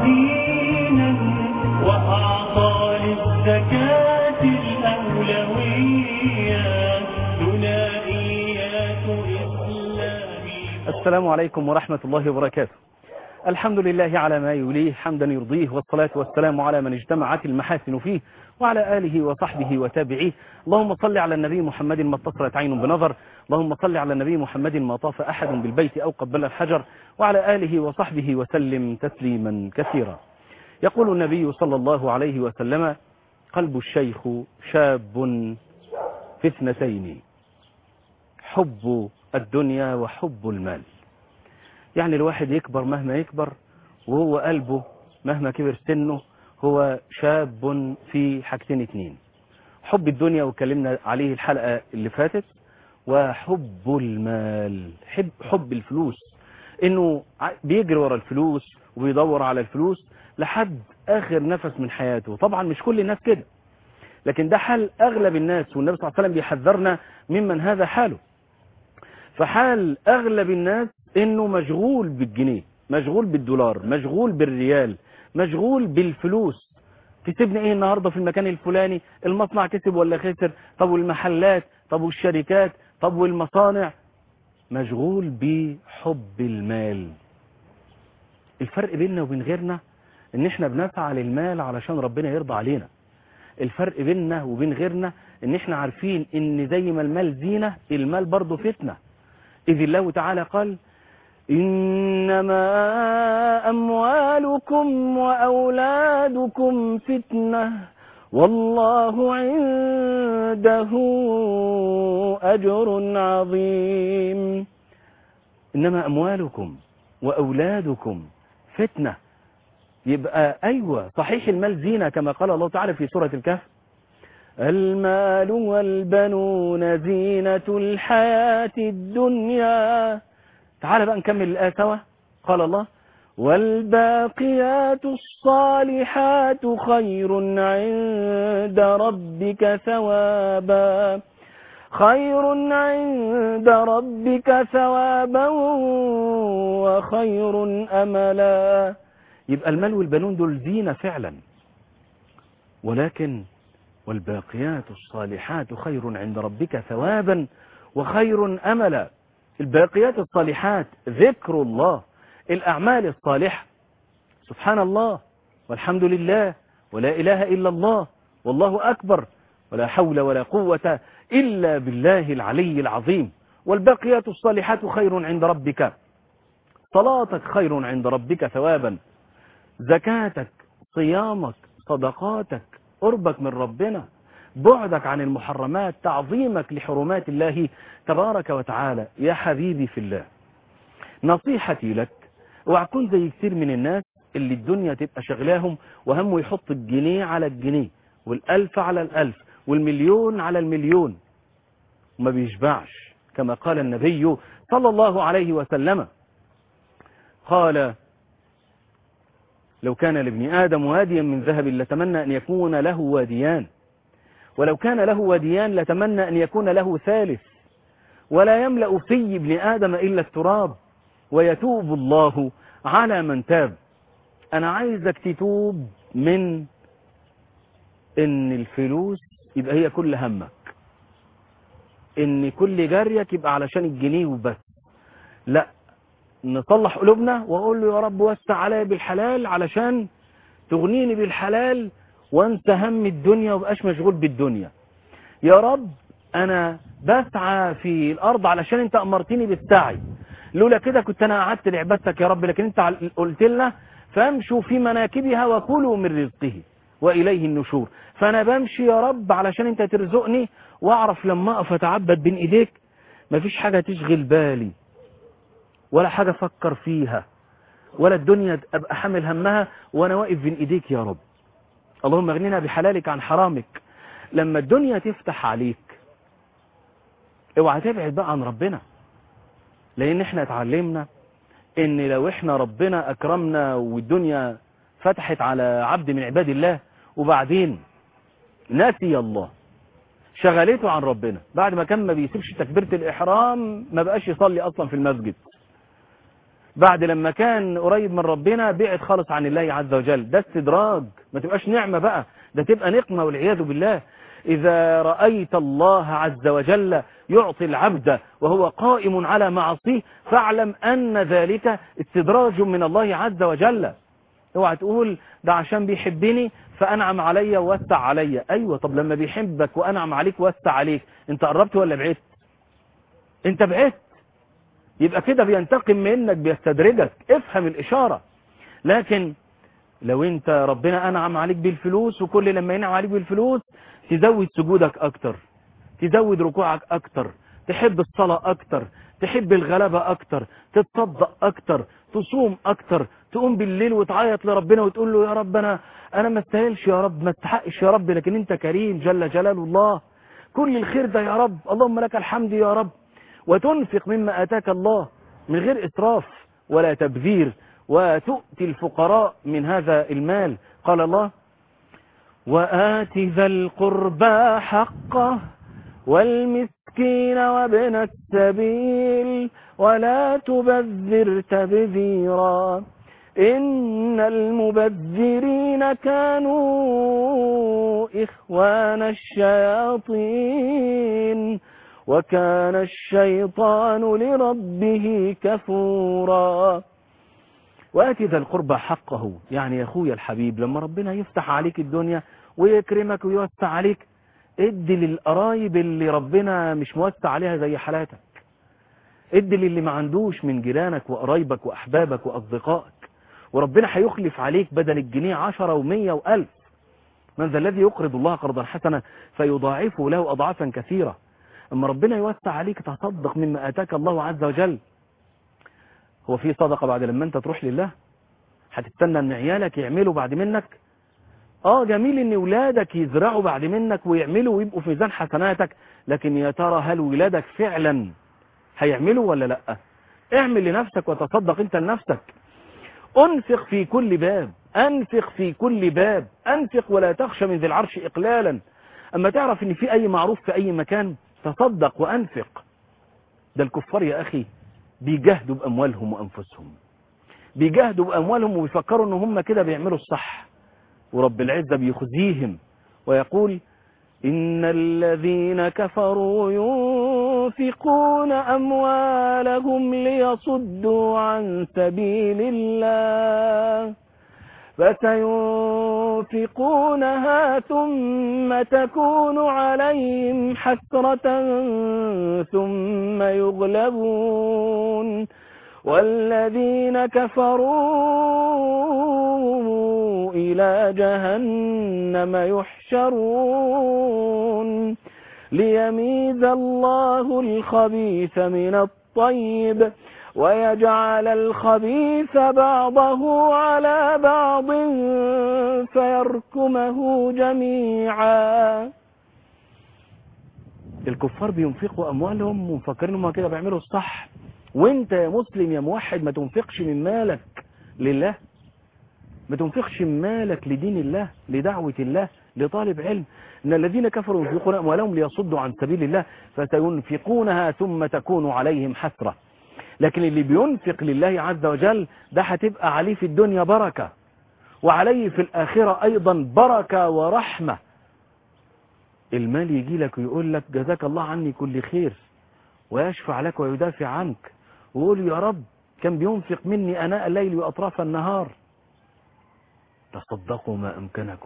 دينا وأعطى للزكاة الأولوية ثنائيات إسلامي السلام عليكم ورحمة الله وبركاته الحمد لله على ما يوليه حمدا يرضيه والصلاة والسلام على من اجتمعت المحاسن فيه وعلى آله وصحبه وتابعيه اللهم صل على النبي محمد ما اتصلت عين بنظر اللهم صل على النبي محمد ما طاف أحد بالبيت أو قبل الحجر وعلى آله وصحبه وسلم تسليما كثيرا يقول النبي صلى الله عليه وسلم قلب الشيخ شاب في اثنتين حب الدنيا وحب المال يعني الواحد يكبر مهما يكبر وهو قلبه مهما كبر سنه هو شاب في حاجتين اتنين حب الدنيا وكلمنا عليه الحلقة اللي فاتت وحب المال حب, حب الفلوس انه ع- بيجري ورا الفلوس وبيدور على الفلوس لحد اخر نفس من حياته طبعا مش كل الناس كده لكن ده حال اغلب الناس والنبي صلى الله عليه وسلم بيحذرنا ممن هذا حاله فحال اغلب الناس انه مشغول بالجنيه مشغول بالدولار مشغول بالريال مشغول بالفلوس كسبنا ايه النهارده في المكان الفلاني المصنع كسب ولا خسر طب والمحلات طب والشركات طب والمصانع مشغول بحب المال الفرق بيننا وبين غيرنا ان احنا بنسعى للمال علشان ربنا يرضى علينا الفرق بيننا وبين غيرنا ان احنا عارفين ان زي ما المال زينة المال برضه فتنة اذ الله تعالى قال إنما أموالكم وأولادكم فتنة والله عنده أجر عظيم إنما أموالكم وأولادكم فتنة يبقى أيوة صحيح المال زينة كما قال الله تعالى في سورة الكهف المال والبنون زينة الحياة الدنيا تعال بقى نكمل الآية سوا قال الله والباقيات الصالحات خير عند ربك ثوابا خير عند ربك ثوابا وخير أملا يبقى المال والبنون دول زينة فعلا ولكن والباقيات الصالحات خير عند ربك ثوابا وخير أملا الباقيات الصالحات ذكر الله الأعمال الصالحة سبحان الله والحمد لله ولا إله إلا الله والله أكبر ولا حول ولا قوة إلا بالله العلي العظيم والباقيات الصالحات خير عند ربك صلاتك خير عند ربك ثوابا زكاتك صيامك صدقاتك قربك من ربنا بعدك عن المحرمات تعظيمك لحرمات الله تبارك وتعالى يا حبيبي في الله نصيحتي لك اوعى تكون زي كتير من الناس اللي الدنيا تبقى شغلاهم وهمه يحط الجنيه على الجنيه والألف على الألف والمليون على المليون وما بيشبعش كما قال النبي صلى الله عليه وسلم قال لو كان لابن آدم واديا من ذهب لتمنى أن يكون له واديان ولو كان له واديان لتمنى أن يكون له ثالث ولا يملأ في ابن آدم إلا التراب ويتوب الله على من تاب أنا عايزك تتوب من إن الفلوس يبقى هي كل همك إن كل جاريك يبقى علشان الجنيه وبس لا نصلح قلوبنا وأقول له يا رب وسع عليا بالحلال علشان تغنيني بالحلال وانسى هم الدنيا وبقاش مشغول بالدنيا يا رب انا بسعى في الارض علشان انت امرتني بالسعي لولا كده كنت انا قعدت لعبادتك يا رب لكن انت قلت لنا فامشوا في مناكبها وكلوا من رزقه واليه النشور فانا بمشي يا رب علشان انت ترزقني واعرف لما اقف اتعبد بين ايديك مفيش حاجة تشغل بالي ولا حاجة افكر فيها ولا الدنيا ابقى حامل همها وانا واقف بين ايديك يا رب اللهم اغننا بحلالك عن حرامك لما الدنيا تفتح عليك اوعى تبعد بقى عن ربنا لان احنا اتعلمنا ان لو احنا ربنا اكرمنا والدنيا فتحت على عبد من عباد الله وبعدين نسي الله شغلته عن ربنا بعد ما كان ما بيسيبش تكبيرة الاحرام ما بقاش يصلي اصلا في المسجد بعد لما كان قريب من ربنا بعد خالص عن الله عز وجل ده استدراج ما تبقاش نعمة بقى ده تبقى نقمة والعياذ بالله إذا رأيت الله عز وجل يعطي العبد وهو قائم على معصيه فاعلم أن ذلك استدراج من الله عز وجل اوعى تقول ده عشان بيحبني فأنعم علي ووسع علي أيوة طب لما بيحبك وأنعم عليك ووسع عليك انت قربت ولا بعدت انت بعدت يبقى كده بينتقم منك بيستدرجك افهم الإشارة لكن لو انت ربنا أنعم عليك بالفلوس وكل لما ينعم عليك بالفلوس تزود سجودك أكتر تزود ركوعك أكتر تحب الصلاة أكتر تحب الغلبة أكتر تتصدق أكتر تصوم أكتر تقوم بالليل وتعيط لربنا وتقول له يا رب أنا, أنا ما استاهلش يا رب ما استحقش يا رب لكن أنت كريم جل جلال الله كل الخير ده يا رب اللهم لك الحمد يا رب وتنفق مما آتاك الله من غير إسراف ولا تبذير وتؤتي الفقراء من هذا المال قال الله وآت ذا القربى حقه والمسكين وابن السبيل ولا تبذر تبذيرا إن المبذرين كانوا إخوان الشياطين وكان الشيطان لربه كفورا وآتي ذا القربى حقه يعني يا أخويا الحبيب لما ربنا يفتح عليك الدنيا ويكرمك ويوسع عليك ادي للقرايب اللي ربنا مش موسع عليها زي حالاتك ادي للي ما عندوش من جيرانك وقرايبك وأحبابك وأصدقائك وربنا هيخلف عليك بدل الجنيه عشرة ومية وألف من ذا الذي يقرض الله قرضا حسنا فيضاعفه له أضعافا كثيرة اما ربنا يوسع عليك تصدق مما آتاك الله عز وجل هو في صدقة بعد لما انت تروح لله هتستنى ان عيالك يعملوا بعد منك اه جميل ان ولادك يزرعوا بعد منك ويعملوا ويبقوا في ميزان حسناتك لكن يا ترى هل ولادك فعلا هيعملوا ولا لا اعمل لنفسك وتصدق انت لنفسك انفق في كل باب انفق في كل باب انفق ولا تخشى من ذي العرش اقلالا اما تعرف ان في اي معروف في اي مكان تصدق وانفق ده الكفار يا اخي بيجاهدوا باموالهم وانفسهم بيجاهدوا باموالهم وبيفكروا ان هم كده بيعملوا الصح ورب العزة بيخزيهم ويقول إن الذين كفروا ينفقون أموالهم ليصدوا عن سبيل الله فسينفقونها ثم تكون عليهم حسرة ثم يغلبون والذين كفروا إلى جهنم يحشرون ليميز الله الخبيث من الطيب ويجعل الخبيث بعضه على بعض فيركمه جميعا الكفار بينفقوا أموالهم ومفكرين هم كده بيعملوا الصح وانت يا مسلم يا موحد ما تنفقش من مالك لله ما تنفقش من مالك لدين الله لدعوة الله لطالب علم إن الذين كفروا ينفقون أموالهم ليصدوا عن سبيل الله فسينفقونها ثم تكون عليهم حسرة لكن اللي بينفق لله عز وجل ده هتبقى عليه في الدنيا بركة وعليه في الآخرة أيضا بركة ورحمة المال يجي لك ويقول لك جزاك الله عني كل خير ويشفع لك ويدافع عنك ويقول يا رب كان بينفق مني أناء الليل وأطراف النهار تصدقوا ما أمكنكم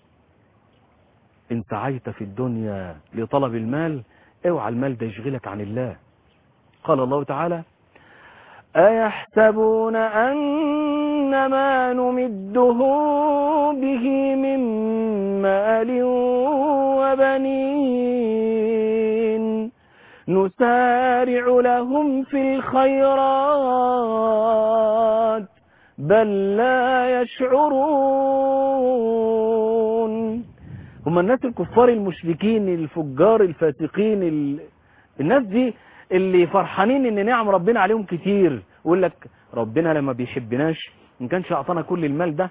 إن سعيت في الدنيا لطلب المال اوعى المال ده يشغلك عن الله قال الله تعالى أيحسبون أن ما نمده به من مال وبنين نسارع لهم في الخيرات بل لا يشعرون هم الناس الكفار المشركين الفجار الفاسقين ال... الناس دي اللي فرحانين ان نعم ربنا عليهم كتير يقول لك ربنا لما بيحبناش ان كانش اعطانا كل المال ده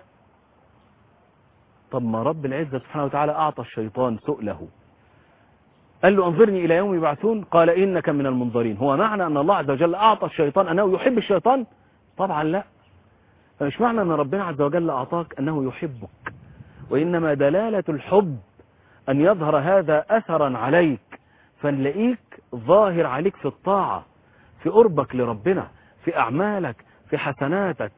طب ما رب العزة سبحانه وتعالى اعطى الشيطان سؤله قال له انظرني الى يوم يبعثون قال انك من المنظرين هو معنى ان الله عز وجل اعطى الشيطان انه يحب الشيطان طبعا لا فمش معنى أن ربنا عز وجل أعطاك أنه يحبك وإنما دلالة الحب أن يظهر هذا أثرا عليك فنلاقيك ظاهر عليك في الطاعة في قربك لربنا في أعمالك في حسناتك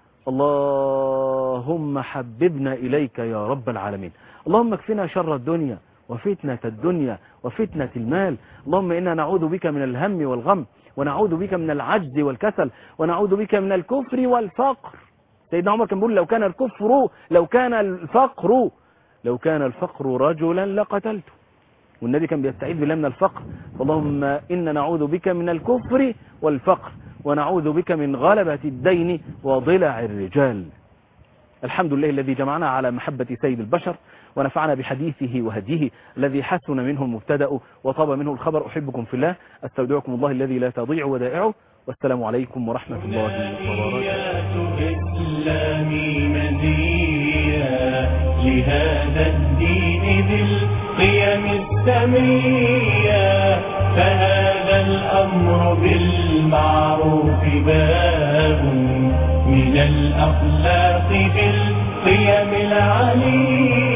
اللهم حببنا إليك يا رب العالمين اللهم اكفنا شر الدنيا وفتنة الدنيا وفتنة المال اللهم إنا نعوذ بك من الهم والغم ونعوذ بك من العجز والكسل ونعوذ بك من الكفر والفقر سيدنا عمر كان بيقول لو كان الكفر لو كان الفقر لو كان الفقر رجلا لقتلته والنبي كان بيستعيذ بالله من الفقر اللهم إنا نعوذ بك من الكفر والفقر ونعوذ بك من غلبة الدين وضلع الرجال الحمد لله الذي جمعنا على محبة سيد البشر ونفعنا بحديثه وهديه الذي حسن منه المبتدأ وطاب منه الخبر أحبكم في الله أستودعكم الله الذي لا تضيع ودائعه والسلام عليكم ورحمة الله وبركاته إسلامي مزيا لهذا الدين ذي القيم السمية فهذا الأمر بالمعروف باب من الأخلاق بالقيم العليا